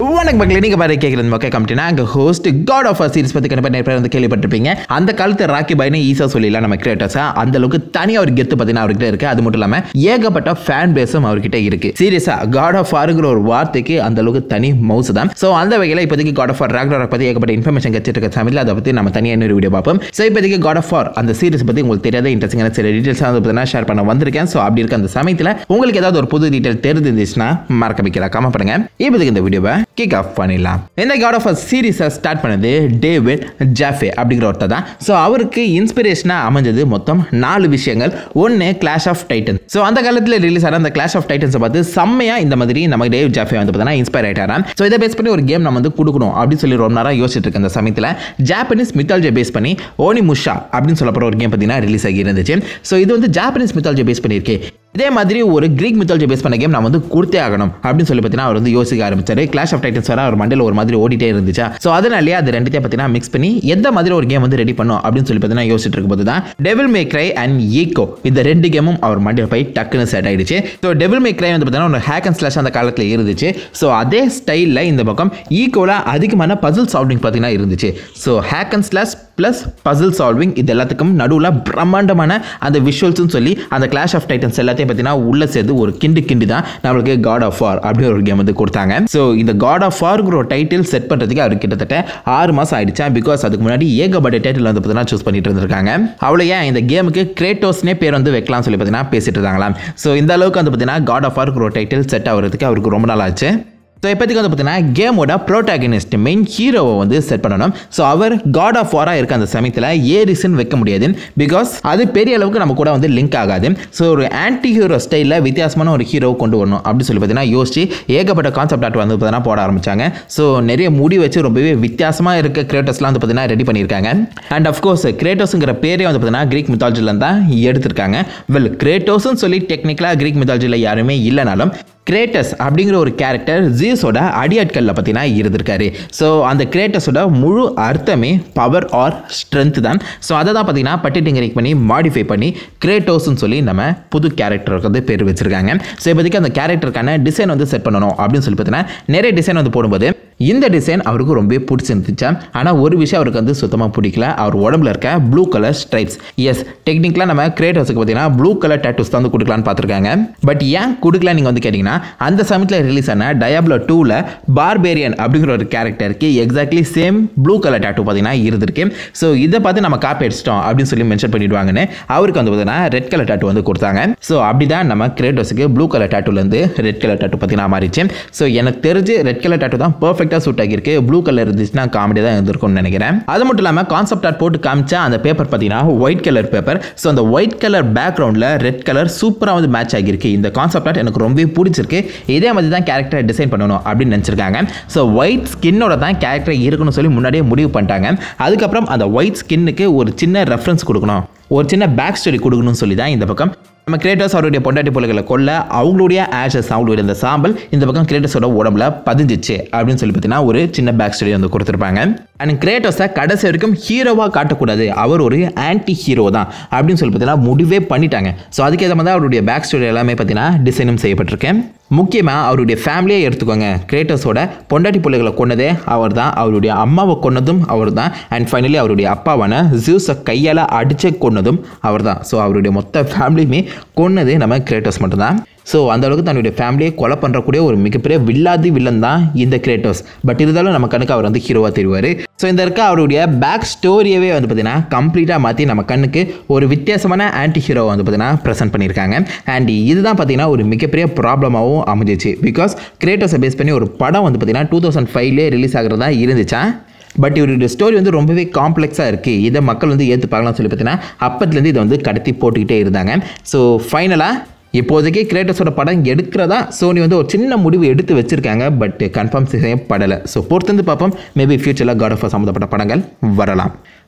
வணக்கம் மக்களே நீங்கள் பாரு கேட்குறது மக்கள் கமிட்டினா அங்கே ஹோஸ்ட் காட் ஆஃப் சீரிஸ் பற்றி கண்டிப்பாக நிறைய பேர் வந்து கேள்விப்பட்டிருப்பீங்க அந்த காலத்து ராக்கி பாய்னு ஈஸா சொல்லிடலாம் நம்ம கிரியேட்டர்ஸா அந்த அளவுக்கு தனியாக ஒரு கெத்து பார்த்தீங்கன்னா அவர்கிட்ட இருக்கு அது மட்டும் இல்லாமல் ஏகப்பட்ட ஃபேன் பேஸும் அவர்கிட்ட இருக்கு சீரியஸா காட் ஆஃப் ஆருங்கிற ஒரு வார்த்தைக்கு அந்த அளவுக்கு தனி மவுஸ் தான் ஸோ அந்த வகையில் இப்போதைக்கு காட் ஆஃப் ஆர் ராக்டரை பற்றி ஏகப்பட்ட இன்ஃபர்மேஷன் கச்சிட்டு இருக்க சமயத்தில் அதை பற்றி நம்ம தனியாக இன்னொரு வீடியோ பார்ப்போம் ஸோ இப்போதைக்கு காட் ஆஃப் ஆர் அந்த சீரிஸ் பற்றி உங்களுக்கு தெரியாத இன்ட்ரெஸ்டிங்கான சில டீட்டெயில்ஸ் வந்து பார்த்தீங்கன்னா ஷேர் பண்ண வந்திருக்கேன் ஸோ அப்படி இருக்க அந்த சமயத்தில் உங்களுக்கு ஏதாவது ஒரு புது டீட்டெயில் தெரிஞ்சிருந்துச்சுன்னா மறக்க வைக்கலாம் கமெண்ட் பண்ணுங்க இப்போதைக்கு இந்த வீடியோவை கிக் ஆஃப் பண்ணிடலாம் இந்த காட் ஆஃப் சீரிஸை ஸ்டார்ட் பண்ணது டேவிட் ஜாஃபே அப்படிங்கிற ஒருத்தர் தான் ஸோ அவருக்கு இன்ஸ்பிரேஷனாக அமைஞ்சது மொத்தம் நாலு விஷயங்கள் ஒன்று கிளாஷ் ஆஃப் டைட்டன் ஸோ அந்த காலத்தில் ரிலீஸ் ஆன அந்த கிளாஷ் ஆஃப் டைட்டன்ஸை பார்த்து செம்மையா இந்த மாதிரி நம்ம டேவ் ஜாஃபே வந்து பார்த்தீங்கன்னா இன்ஸ்பயர் ஆயிட்டாராம் ஸோ இதை பேஸ் பண்ணி ஒரு கேம் நம்ம வந்து கொடுக்கணும் அப்படின்னு சொல்லி ரொம்ப நேரம் யோசிச்சுட்டு இருக்க அந்த சமயத்தில் ஜாப்பனீஸ் மித்தாலஜி பேஸ் பண்ணி ஓனி முஷா அப்படின்னு சொல்லப்படுற ஒரு கேம் பார்த்தீங்கன்னா ரிலீஸ் ஆகி இருந்துச்சு ஸோ இது வந்து ஜாப்பனீஸ் மித்தாலஜி பேஸ் பண்ணியிருக்கு இதே மாதிரி ஒரு கிரீக் மித்தாலஜி பேஸ் பண்ண கேம் நான் வந்து கொடுத்தே ஆகணும் அப்படின்னு சொல்லி பார்த்தீங்கன்னா அவர் வந்து யோசிக்க ஆரம்பிச்சாரு கிளாஷ் ஆஃப் டைட்டன்ஸ் வர அவர் மண்டல ஒரு மாதிரி ஓடிட்டே இருந்துச்சா ஸோ அதனாலேயே அது ரெண்டுத்தையும் பார்த்தீங்கன்னா மிக்ஸ் பண்ணி எந்த மாதிரி ஒரு கேம் வந்து ரெடி பண்ணும் அப்படின்னு சொல்லி பார்த்தீங்கன்னா யோசிச்சுட்டு இருக்கும்போது தான் Devil May Cry and Ico இந்த ரெண்டு கேமும் அவர் மண்டியில் போய் டக்குன்னு செட் ஆயிடுச்சு ஸோ டெவில் மே கிரை வந்து பார்த்தீங்கன்னா ஒரு ஹேக் அண்ட் ஸ்லாஷ் அந்த காலத்தில் இருந்துச்சு ஸோ அதே ஸ்டைலில் இந்த பக்கம் ஈகோவில் அதிகமான பசில் சால்விங் பார்த்தீங்கன்னா இருந்துச்சு so hack and slash plus puzzle solving இது எல்லாத்துக்கும் நடுவில் பிரம்மாண்டமான அந்த விஷுவல்ஸ்னு சொல்லி அந்த கிளாஷ் ஆஃப் டைட்டன்ஸ் எல்லாத்தையும் பார்த்தீங்கன்னா உள்ள சேர்த்து ஒரு கிண்டு கிண்டி தான் நம்மளுக்கு காட் ஆஃப் வார் அப்படி ஒரு கேம் வந்து கொடுத்தாங்க ஸோ இந்த காட் ஆஃப் வார்ங்கிற ஒரு டைட்டில் செட் பண்ணுறதுக்கு அவர் கிட்டத்தட்ட ஆறு மாதம் ஆயிடுச்சா பிகாஸ் அதுக்கு முன்னாடி ஏகப்பட்ட டைட்டில் வந்து பார்த்தீங்கன்னா சூஸ் பண்ணிட்டு இருந்திருக்காங்க அவ்வளோ ஏன் இந்த கேமுக்கு கிரேட்டோஸ்னே பேர் வந்து வைக்கலாம்னு சொல்லி பார்த்தீங்கன்னா பேசிட்டு இருந்தாங்களாம் ஸோ இந்த அளவுக்கு வந்து பார்த்தீங்கன்னா காட் ஆஃப் வார்ங்கிற ஒரு டைட்டில் செட் ஆகிறதுக்கு அவருக்கு ரொம்ப நாள் ஆச்சு ஸோ இப்போதைக்கு வந்து பார்த்தீங்கன்னா கேமோட ப்ரோட்டாகனிஸ்ட் மெயின் ஹீரோவை வந்து செட் பண்ணணும் ஸோ அவர் காட் ஆஃப் வாராக இருக்க அந்த சமயத்தில் ஏரிஸ்ன்னு வைக்க முடியாது பிகாஸ் அது பெரிய அளவுக்கு நம்ம கூட வந்து லிங்க் ஆகாது ஸோ ஒரு ஆன்டி ஹீரோ ஸ்டைலில் வித்தியாசமான ஒரு ஹீரோ கொண்டு வரணும் அப்படின்னு சொல்லி பார்த்தீங்கன்னா யோசிச்சு ஏகப்பட்ட கான்செப்ட் ஆர்ட் வந்து பார்த்தீங்கன்னா போட ஆரம்பிச்சாங்க ஸோ நிறைய முடி வச்சு ரொம்பவே வித்தியாசமாக இருக்க கிரியேட்டர்ஸ்லாம் வந்து பார்த்தீங்கன்னா ரெடி பண்ணியிருக்காங்க அண்ட் அஃப்கோர்ஸ் கிரேட்டோஸுங்கிற பேரே வந்து பார்த்தீங்கன்னா கிரீக் மித்தாலஜியில் தான் எடுத்திருக்காங்க வெல் கிரேட்டோஸ்னு சொல்லி டெக்னிக்கலாக கிரீக் மித்தாலஜியில் யாருமே இல்லைனாலும் கிரேட்டஸ் அப்படிங்கிற ஒரு கேரக்டர் ஜீஸோட அடியாட்களில் பார்த்தீங்கன்னா இருந்திருக்காரு ஸோ அந்த கிரேட்டஸோட முழு அர்த்தமே பவர் ஆர் ஸ்ட்ரென்த் தான் ஸோ அதை தான் பார்த்தீங்கன்னா பட்டிட்டிங்கரிக் பண்ணி மாடிஃபை பண்ணி கிரேட்டோஸ்னு சொல்லி நம்ம புது கேரக்டருக்கு வந்து பேர் வச்சிருக்காங்க ஸோ இப்போதைக்கு அந்த கேரக்டருக்கான டிசைன் வந்து செட் பண்ணணும் அப்படின்னு சொல்லி பார்த்தீங்கன்னா நிறைய டிசைன் வந்து போடும்போது இந்த டிசைன் அவருக்கு ரொம்ப பிடிச்சிருந்துச்சா ஆனால் ஒரு விஷயம் அவருக்கு வந்து சுத்தமாக பிடிக்கல அவர் உடம்புல இருக்க ப்ளூ கலர் ஸ்ட்ரைப்ஸ் எஸ் டெக்னிக்கலாக நம்ம கிரியேட்டர்ஸுக்கு பார்த்தீங்கன்னா ப்ளூ கலர் டேட்டூஸ் தான் வந்து கொடுக்கலான்னு பார்த்துருக்காங்க பட் ஏன் கொடுக்கல நீங்கள் வந்து கேட்டிங்கன்னா அந்த சமயத்தில் ரிலீஸ் ஆன டயாப்ளோ டூவில் பார்பேரியன் அப்படிங்கிற ஒரு கேரக்டருக்கு exactly same blue colour tattoo பார்த்தீங்கன்னா இருந்திருக்கு ஸோ இதை பார்த்து நம்ம காப்பி அடிச்சிட்டோம் அப்படின்னு சொல்லி மென்ஷன் பண்ணிடுவாங்கன்னு அவருக்கு வந்து பார்த்தீங்கன்னா ரெட் கலர் டேட்டூ வந்து கொடுத்தாங்க ஸோ அப்படி தான் நம்ம கிரேட்டோஸுக்கு ப்ளூ கலர் டேட்டூலேருந்து ரெட் கலர் டேட்டூ பார்த்தீங்கன்னா மாறிச்சு ஸோ எனக்கு தெரிஞ்சு ரெட் கலர் டேட்டூ தான் பர்ஃபெக்டாக சூட் ஆகியிருக்கு ப்ளூ கலர் இருந்துச்சுன்னா காமெடி தான் இருந்திருக்கும்னு நினைக்கிறேன் அது மட்டும் இல்லாமல் கான்செப்ட் ஆர்ட் போட்டு காமிச்சா அந்த பேப்பர் பார்த்தீங்கன்னா ஒயிட் கலர் பேப்பர் ஸோ அந்த ஒயிட் கலர் பேக்ரவுண்டில் ரெட் கலர் சூப்பராக வந்து மேட்ச் ஆகியிருக்கு இந்த கான்செப்ட் ஆர்ட் எனக்கு ரொம்பவே பிடிச்சிருக்கு இதே மாதிரி தான் கேரக்டரை டிசைன் பண்ணணும் அப்படின்னு நினச்சிருக்காங்க ஸோ ஒயிட் ஸ்கின்னோட தான் கேரக்டர் இருக்குன்னு சொல்லி முன்னாடியே முடிவு பண்ணிட்டாங்க அதுக்கப்புறம் அந்த ஒயிட் ஸ்கின்னுக்கு ஒரு சின்ன ரெஃபரன்ஸ் கொடுக்கணும் ஒரு சின்ன பேக் ஸ்டோரி கொடுக்கணும்னு சொல்லி தான் இந்த பக்கம் நம்ம கிரியேட்டர்ஸ் அவருடைய பொண்டாட்டி பிள்ளைகளை கொல்ல அவங்களுடைய ஆஷஸ் அவங்களுடைய இந்த சாம்பல் இந்த பக்கம் கிரியேட்டர்ஸோட உடம்புல பதிஞ்சிச்சு அப்படின்னு சொல்லி பார்த்தீங்கன்னா ஒரு சின்ன பேக் ஸ்டோரி வந்து கொடுத்துருப்பாங்க அண்ட் கிரியேட்டர்ஸை கடைசி வரைக்கும் ஹீரோவாக காட்டக்கூடாது அவர் ஒரு ஆன்டி ஹீரோ தான் அப்படின்னு சொல்லி பார்த்தீங்கன்னா முடிவே பண்ணிட்டாங்க ஸோ அதுக்கேற்ற மாதிரி அவருடைய பேக் ஸ்டோரி எல்லாமே பார்த்தீங்கன்னா டிசைனும் செய்யப்பட்டிருக்கேன் முக்கியமாக அவருடைய ஃபேமிலியே எடுத்துக்கோங்க கிரேட்டர்ஸோட பொண்டாட்டி பிள்ளைகளை கொன்னதே அவர் தான் அவருடைய அம்மாவை கொன்னதும் அவர் தான் அண்ட் ஃபைனலி அவருடைய அப்பாவான ஜூஸை கையால் அடித்து கொன்னதும் அவர் தான் ஸோ அவருடைய மொத்த ஃபேமிலியுமே கொன்னது நம்ம கிரேட்டர்ஸ் மட்டும்தான் ஸோ அந்த அளவுக்கு தன்னுடைய ஃபேமிலியை கொலை பண்ணுறக்கூடிய ஒரு மிகப்பெரிய வில்லாதி வில்லன் தான் இந்த கிரேட்டர்ஸ் பட் இருந்தாலும் நம்ம கண்ணுக்கு அவர் வந்து ஹீரோவாக தெரிவார் ஸோ இந்த இருக்க அவருடைய பேக் ஸ்டோரியவே வந்து பார்த்தீங்கன்னா கம்ப்ளீட்டாக மாற்றி நம்ம கண்ணுக்கு ஒரு வித்தியாசமான ஆன்டி ஹீரோவை வந்து பார்த்தீங்கன்னா ப்ரெசென்ட் பண்ணியிருக்காங்க அண்ட் இதுதான் பார்த்தீங்கன்னா ஒரு மிகப்பெரிய ப்ராப்ளமாகவும் அமைஞ்சிச்சு பிகாஸ் கிரேட்டர்ஸை பேஸ் பண்ணி ஒரு படம் வந்து பார்த்தீங்கன்னா டூ தௌசண்ட் ஃபைவ்லேயே ரிலீஸ் ஆகிறதா இருந்துச்சா பட் இவருடைய ஸ்டோரி வந்து ரொம்பவே காம்ப்ளெக்ஸாக இருக்குது இதை மக்கள் வந்து ஏற்று பார்க்கலாம் சொல்லி பார்த்தீங்கன்னா அப்பத்துலேருந்து இதை வந்து கடத்தி போட்டுக்கிட்டே இருந்தாங்க ஸோ ஃபைனலாக இப்போதைக்கு கிரேட்டர்ஸோட படம் எடுக்கிறதா சோனி வந்து ஒரு சின்ன முடிவு எடுத்து வச்சிருக்காங்க பட் கன்ஃபார்ம் செய்யப்படலை ஸோ பொறுத்து வந்து பார்ப்போம் மேபி ஃபியூச்சரில் காட் ஆஃப் சம்மந்தப்பட்ட படங்கள் வரலாம்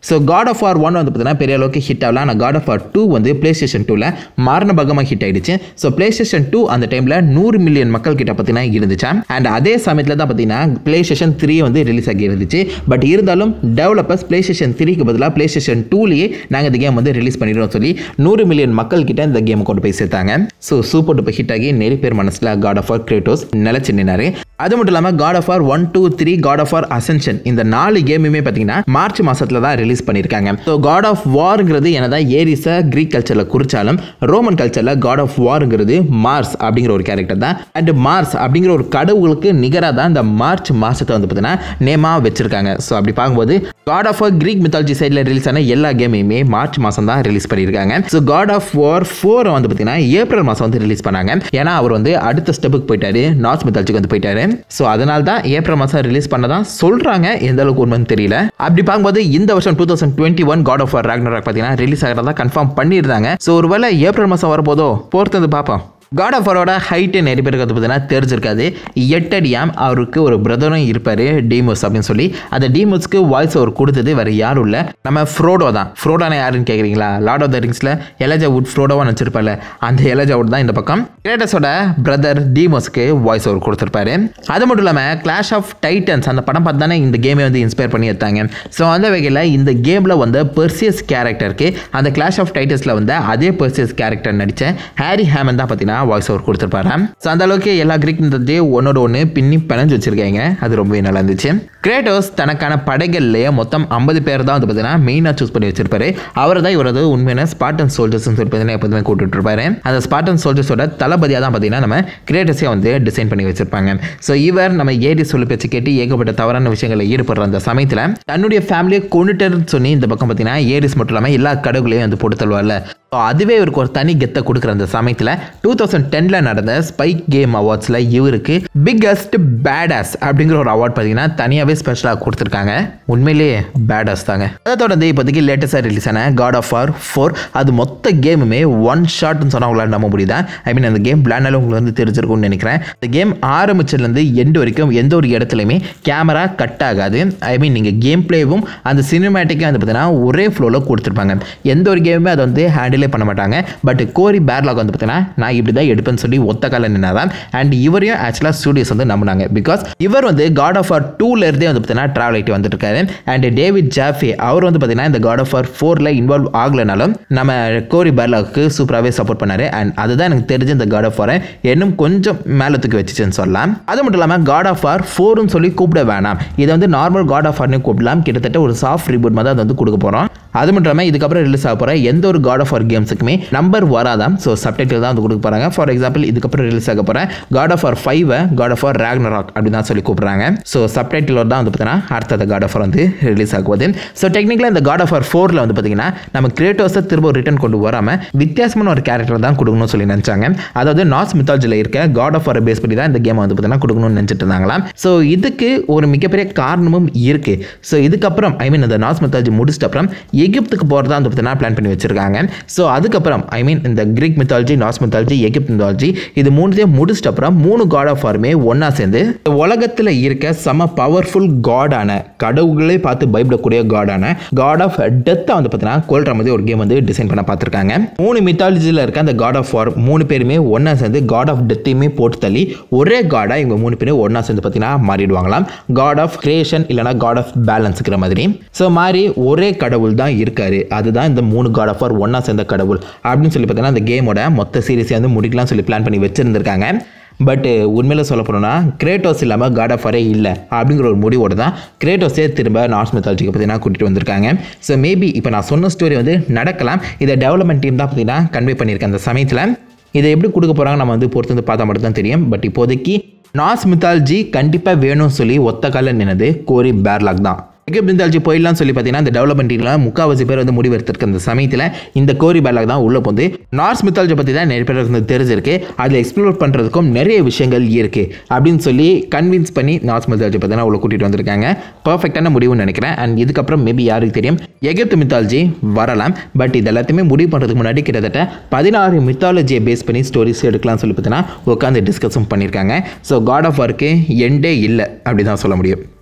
so God of War one வந்து பார்த்தீங்கன்னா பெரிய அளவுக்கு ஹிட் ஆகல ஆனால் காட் ஆஃப் வார் டூ வந்து பிளே ஸ்டேஷன் டூவில் மாரண பகமாக ஹிட் ஆயிடுச்சு ஸோ பிளே ஸ்டேஷன் டூ அந்த டைமில் நூறு மில்லியன் மக்கள் கிட்ட பார்த்தீங்கன்னா இருந்துச்சு அண்ட் அதே சமயத்தில் தான் பார்த்தீங்கன்னா பிளே ஸ்டேஷன் த்ரீ வந்து ரிலீஸ் ஆகி இருந்துச்சு பட் இருந்தாலும் டெவலப்பர்ஸ் பிளே ஸ்டேஷன் த்ரீக்கு பதிலாக பிளே ஸ்டேஷன் டூலேயே நாங்கள் இந்த கேம் வந்து ரிலீஸ் பண்ணிடுறோம் சொல்லி நூறு மில்லியன் மக்கள் கிட்ட இந்த கேமை கொண்டு போய் சேர்த்தாங்க ஸோ சூப்பர் டூப்பர் ஹிட் ஆகி நிறைய பேர் மனசில் காட் ஆஃப் ஆர் கிரேட்டோஸ் நிலச்சி நின்னாரு அது மட்டும் இல்லாமல் God of War one two three God of War Ascension இந்த நாலு கேமுமே பார்த்தீங்கன்னா மார்ச் மாசத்துல தான் ரிலீஸ் பண்ணியிருக்காங்க ஸோ காட் ஆஃப் வார்ங்கிறது என்னதான் ஏரிஸை கிரீக் கல்ச்சரில் குறிச்சாலும் ரோமன் கல்ச்சரில் காட் ஆஃப் வார்ங்கிறது மார்ஸ் அப்படிங்கிற ஒரு கேரக்டர் தான் அண்ட் மார்ஸ் அப்படிங்கிற ஒரு கடவுளுக்கு நிகராக தான் இந்த மார்ச் மாசத்தை வந்து பார்த்தீங்கன்னா நேமாக வச்சிருக்காங்க ஸோ அப்படி பார்க்கும்போது காட் ஆஃப் கிரீக் மித்தாலஜி சைடில் ரிலீஸ் ஆன எல்லா கேமையுமே மார்ச் மாதம் தான் ரிலீஸ் பண்ணியிருக்காங்க so God of war four வந்து பார்த்தீங்கன்னா ஏப்ரல் மாதம் வந்து ரிலீஸ் பண்ணாங்க ஏன்னா அவர் வந்து அடுத்த ஸ்டெப்புக்கு போயிட்டாரு நார்த் மித்தாலஜிக்கு வந்து போயிட்டாரு ஸோ அதனால தான் ஏப்ரல் மாதம் ரிலீஸ் பண்ணதான் சொல்கிறாங்க எந்த அளவுக்கு உண்மைன்னு தெரியல அப்படி பார்க்கும்போது இந்த வருஷம் two thousand twenty one god of war Ragnarok பார்த்தீங்கன்னா ரிலீஸ் ஆகிறதா கன்ஃபார்ம் பண்ணியிருந்தாங்க ஸோ ஒருவேளை ஏப்ரல் மாதம் வரப்போதோ பொறுத்து வந்து பார்ப்போம் காட் ஆஃப் வாரோட ஹைட்டு நிறைய பேருக்கு வந்து பார்த்தீங்கன்னா தெரிஞ்சிருக்காது எட்டடியாம் அவருக்கு ஒரு பிரதரும் இருப்பார் டீமோஸ் அப்படின்னு சொல்லி அந்த டீமோஸ்க்கு வாய்ஸ் அவர் கொடுத்தது வேறு யாரும் இல்லை நம்ம ஃப்ரோடோ தான் ஃப்ரோடான யாருன்னு கேட்குறீங்களா லார்ட் ஆஃப் த ரிங்ஸில் எலஜா வுட் ஃப்ரோடோவாக நினச்சிருப்பார்ல அந்த எலஜா வுட் தான் இந்த பக்கம் கிரேட்டஸோட பிரதர் டீமோஸ்க்கு வாய்ஸ் அவர் கொடுத்துருப்பாரு அது மட்டும் இல்லாமல் கிளாஷ் ஆஃப் டைட்டன்ஸ் அந்த படம் பார்த்து தானே இந்த கேமை வந்து இன்ஸ்பயர் பண்ணி எடுத்தாங்க ஸோ அந்த வகையில் இந்த கேமில் வந்து பெர்சியஸ் கேரக்டருக்கு அந்த கிளாஷ் ஆஃப் டைட்டன்ஸில் வந்து அதே பெர்சியஸ் கேரக்டர் நடித்த ஹாரி ஹேமன் தான் பார்த்தீங்கன்னா வாய்ஸ் ஓவர் கொடுத்துருப்பாரு ஸோ அந்த அளவுக்கு எல்லா கிரீக் மித்தத்தையே ஒன்னோட ஒன்று பின்னி பிணைஞ்சு வச்சிருக்காங்க அது ரொம்பவே நல்லா இருந்துச்சு கிரேட்டோஸ் தனக்கான படைகள்லேயே மொத்தம் ஐம்பது பேர் தான் வந்து பார்த்தீங்கன்னா மெயினாக சூஸ் பண்ணி வச்சிருப்பாரு அவர் தான் இவரது உண்மையான ஸ்பாட்டன் சோல்ஜர்ஸ் சொல்லி பார்த்தீங்கன்னா எப்போதுமே கூப்பிட்டு இருப்பாரு அந்த ஸ்பாட்டன் சோல்ஜர்ஸோட தளபதியாக தான் பார்த்தீங்கன்னா நம்ம கிரேட்டஸே வந்து டிசைன் பண்ணி வச்சிருப்பாங்க ஸோ இவர் நம்ம ஏடி சொல்லி பேச்சு கேட்டு ஏகப்பட்ட தவறான விஷயங்களில் ஈடுபடுற அந்த சமயத்தில் தன்னுடைய ஃபேமிலியை கொண்டுட்டேன்னு சொல்லி இந்த பக்கம் பார்த்தீங்கன்னா ஏரிஸ் மட்டும் இல்லாமல் எல்லா கடவுளையும் வந்து போட்டு தள்ளுவார்ல ஸோ அதுவே இவருக்கு ஒரு தனி கெத்தை கொடுக்குற அந்த சமயத்தில் டூ தௌசண்ட் டெனில் நடந்த ஸ்பைக் கேம் அவார்ட்ஸில் இவருக்கு பிக்கஸ்ட் பேடாஸ் அப்படிங்கிற ஒரு அவார்ட் பார்த்தீங்கன்னா தனியாகவே ஸ்பெஷலாக கொடுத்துருக்காங்க உண்மையிலேயே பேடாஸ் தாங்க அதை தொடர்ந்து இப்போதைக்கு லேட்டஸ்டாக ரிலீஸ் ஆன காட் ஆஃப் ஆர் ஃபோர் அது மொத்த கேமுமே ஒன் ஷாட்னு சொன்னால் உங்களால் நம்ப முடியுதா ஐ மீன் அந்த கேம் பிளானாலும் உங்களுக்கு வந்து தெரிஞ்சிருக்கும்னு நினைக்கிறேன் இந்த கேம் ஆரம்பிச்சதுலேருந்து எண்டு வரைக்கும் எந்த ஒரு இடத்துலையுமே கேமரா கட் ஆகாது ஐ மீன் நீங்கள் கேம் பிளேவும் அந்த சினிமேட்டிக்காக வந்து பார்த்தீங்கன்னா ஒரே ஃப்ளோவில் கொடுத்துருப்பாங்க எந்த ஒரு கேமுமே அதை வந்து ஹேண்டிலே பண்ண மாட்டாங்க பட் கோரி பேர்லாக் வந்து பார்த்தீங்கன்னா நான் இப்படி தான் எடுப்பேன்னு சொல்லி ஒத்த கால நின்னாதான் அண்ட் இவரையும் ஆக்சுவலாக ஸ்டூடியோஸ் வந்து நம்பினாங்க பிகாஸ் இவர் வந்து காட் ஆஃப் ஆர் டூலேருந்தே வந்து பார்த்தீங்கன்னா ட்ராவல் ஆகிட்டு வந்துட்டு இருக்காரு அண்ட் டேவிட் ஜாஃபி அவர் வந்து பார்த்தீங்கன்னா இந்த காட் ஆஃப் ஆர் ஃபோரில் இன்வால்வ் ஆகலைனாலும் நம்ம கோரி பேர்லாக்கு சூப்பராகவே சப்போர்ட் பண்ணாரு அண்ட் அதுதான் எனக்கு தெரிஞ்ச இந்த காட் ஆஃப் ஆரை இன்னும் கொஞ்சம் மேலே தூக்கி வச்சுச்சுன்னு சொல்லலாம் அது மட்டும் இல்லாமல் காட் ஆஃப் ஆர் ஃபோர்னு சொல்லி கூப்பிட வேணாம் இதை வந்து நார்மல் காட் ஆஃப் ஆர்னு கூப்பிடலாம் கிட்டத்தட்ட ஒரு சாஃப்ட் ரிபூட் மாதிரி அதை வந்து கொடுக்க போகிறோம் அது மட்டும் இல்லாமல் இதுக்கப்புறம் ரிலீஸ் ஆக போகிற எந்த ஒரு காட் ஆஃப் ஆர் கேம்ஸுக்குமே நம்பர் வராதாம் ஸோ சப்டைட்டில் தான் வந்து கொடுக்க போகிறாங்க ஃபார் எக்ஸாம்பிள் இதுக்கப்புறம் ரிலீஸ் ஆக போகிற காட் ஆஃப் ஆர் ஃபைவை காட் ஆஃப் ஆர் ராக்னராக் அப்படின்னு தான் சொல்லி கூப்பிட்றாங்க ஸோ சப்டைட்டில் தான் வந்து பார்த்தீங்கன்னா அடுத்தது காட் ஆஃப் ஆர் வந்து ரிலீஸ் ஆகுவது ஸோ டெக்னிக்கலாக இந்த காட் ஆஃப் ஆர் ஃபோரில் வந்து பார்த்தீங்கன்னா நம்ம கிரியேட்டர்ஸை திரும்ப ரிட்டர்ன் கொண்டு வராமல் வித்தியாசமான ஒரு கேரக்டர் தான் கொடுக்கணும்னு சொல்லி நினச்சாங்க அதாவது நார்த் மித்தாலஜியில் இருக்க காட் ஆஃப் ஆர் பேஸ் பண்ணி தான் இந்த கேமை வந்து பார்த்தீங்கன்னா கொடுக்கணும்னு நினச்சிட்டு இருந்தாங்களாம் ஸோ இதுக்கு ஒரு மிகப்பெரிய காரணமும் இருக்குது ஸோ இதுக்கப்புறம் ஐ மீன் இந்த நார்த் மித்தாலஜி முடிச்சிட்ட அப்புறம் எகிப்துக்கு போகிறதா வந்து பார்த்தீங்கன்னா பிளான் பண்ணி வச்சிருக்காங்க ஸோ அதுக்கப்புறம் ஐ மீன் இந்த Greek mythology north mythology Egypt mythology இது மூணுத்தையும் முடிச்சிட்ட அப்புறம் மூணு காட் ஆஃப் ஆருமே ஒன்றா சேர்ந்து இந்த உலகத்தில் இருக்க செம பவர்ஃபுல் காடான கடவுளே பார்த்து பயப்படக்கூடிய காடான காட் ஆஃப் டெத்தை வந்து பார்த்தீங்கன்னா கொல்ற மாதிரி ஒரு கேம் வந்து டிசைன் பண்ண பார்த்துருக்காங்க மூணு மித்தாலஜியில் இருக்க அந்த காட் ஆஃப் வார் மூணு பேருமே ஒன்றா சேர்ந்து காட் ஆஃப் டெத்தையுமே போட்டு தள்ளி ஒரே காடாக இவங்க மூணு பேரும் ஒன்றா சேர்ந்து பார்த்தீங்கன்னா மாறிடுவாங்களாம் காட் ஆஃப் கிரியேஷன் இல்லைனா காட் ஆஃப் பேலன்ஸுங்கிற மாதிரி ஸோ மாதிரி ஒரே கடவுள் தான் இருக்காரு அதுதான் இந்த மூணு காட் ஆஃப் வார் ஒன்றா சேர்ந்த கடவுள் அப்படின்னு சொல்லி பார்த்தீங்கன்னா அந்த கேமோட மொத்த சீரிஸை வந்து முடிக்கலாம் சொல்லி பிளான் பண்ணி வச்சுருந்துருக்காங்க பட் உண்மையில் சொல்ல போனோம்னா கிரேட்டோஸ் இல்லாமல் காட் ஆஃப் வரே இல்லை அப்படிங்கிற ஒரு முடிவோடு தான் கிரேட்டோஸே திரும்ப நார்த் மெத்தாலஜிக்கு பார்த்தீங்கன்னா கூட்டிகிட்டு வந்திருக்காங்க ஸோ மேபி இப்போ நான் சொன்ன ஸ்டோரி வந்து நடக்கலாம் இதை டெவலப்மெண்ட் டீம் தான் பார்த்தீங்கன்னா கன்வே பண்ணியிருக்கேன் அந்த சமயத்தில் இதை எப்படி கொடுக்க போகிறாங்க நம்ம வந்து பொறுத்து வந்து பார்த்தா மட்டும் தான் தெரியும் பட் இப்போதைக்கு நார்த் மித்தாலஜி கண்டிப்பாக வேணும்னு சொல்லி ஒத்த காலில் நின்னது கோரி பேர்லாக் தான் எகிப்த் மித்தாலஜி போயிடலாம் சொல்லி பார்த்தீங்கன்னா இந்த டெவலப்மெண்ட் டீமில் முக்கால்வாசி பேர் வந்து முடிவெடுத்திருக்க அந்த சமயத்தில் இந்த கோரி பேர்லாக் தான் உள்ள போந்து நார்த் மித்தாலஜி பற்றி தான் நிறைய பேருக்கு வந்து தெரிஞ்சிருக்கு அதில் எக்ஸ்ப்ளோர் பண்ணுறதுக்கும் நிறைய விஷயங்கள் இருக்குது அப்படின்னு சொல்லி கன்வின்ஸ் பண்ணி நார்த் மித்தாலஜி பார்த்தீங்கன்னா உள்ள கூட்டிகிட்டு வந்திருக்காங்க பர்ஃபெக்டான முடிவுன்னு நினைக்கிறேன் அண்ட் இதுக்கப்புறம் மேபி யாருக்கு தெரியும் எகிப்து மித்தாலஜி வரலாம் பட் இது எல்லாத்தையுமே முடிவு பண்ணுறதுக்கு முன்னாடி கிட்டத்தட்ட பதினாறு மித்தாலஜியை பேஸ் பண்ணி ஸ்டோரிஸ் எடுக்கலாம் சொல்லி பார்த்தீங்கன்னா உட்காந்து டிஸ்கஸும் பண்ணியிருக்காங்க ஸோ காட் ஆஃப் வார்க்கு எண்டே இல்லை அப்படி தான் சொல்ல முடியும்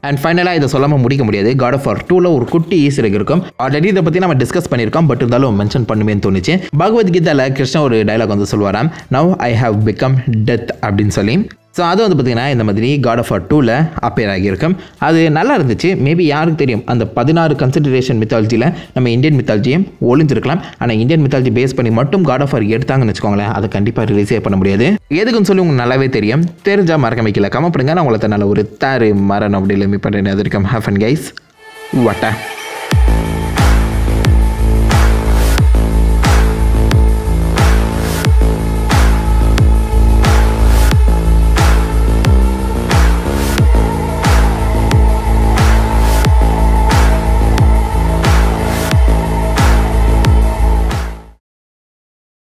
அண்ட் ஃபைனலாக இதை சொல்லாமல் முடிக்க முடியாது காட் ஆஃப் ஆர் டூவில் ஒரு குட்டி ஈஸ்டர் இருக்கும் ஆல்ரெடி இதை பற்றி நம்ம டிஸ்கஸ் பண்ணியிருக்கோம் பட் இருந்தாலும் மென்ஷன் பண்ணுமேன்னு தோணுச்சு பகவத்கீதாவில் கிருஷ்ணா ஒரு டைலாக் வந்து சொல்லுவாராம் now I have become death அப்படின்னு சொல்லி ஸோ அது வந்து பார்த்திங்கன்னா இந்த மாதிரி காட் ஆஃப் ஆர் டூவில் அப்பேர் ஆகியிருக்கும் அது நல்லா இருந்துச்சு மேபி யாருக்கு தெரியும் அந்த பதினாறு கன்சிடரேஷன் மித்தாலஜியில் நம்ம இந்தியன் மித்தாலஜியும் ஒளிஞ்சிருக்கலாம் ஆனால் இந்தியன் மித்தாலஜி பேஸ் பண்ணி மட்டும் காட் ஆஃப் ஆர் எடுத்தாங்கன்னு வச்சுக்கோங்களேன் அதை கண்டிப்பாக ரிலீஸே பண்ண முடியாது எதுக்குன்னு சொல்லி உங்களுக்கு நல்லாவே தெரியும் தெரிஞ்சால் மறக்க வைக்கல கமெண்ட் பண்ணுங்க நான் உங்களை நல்ல ஒரு தாரு மரணம் அப்படி இல்லை மீ பண்ணுறேன் அது இருக்கும் ஹேஃப் அண்ட் கைஸ் வட்டா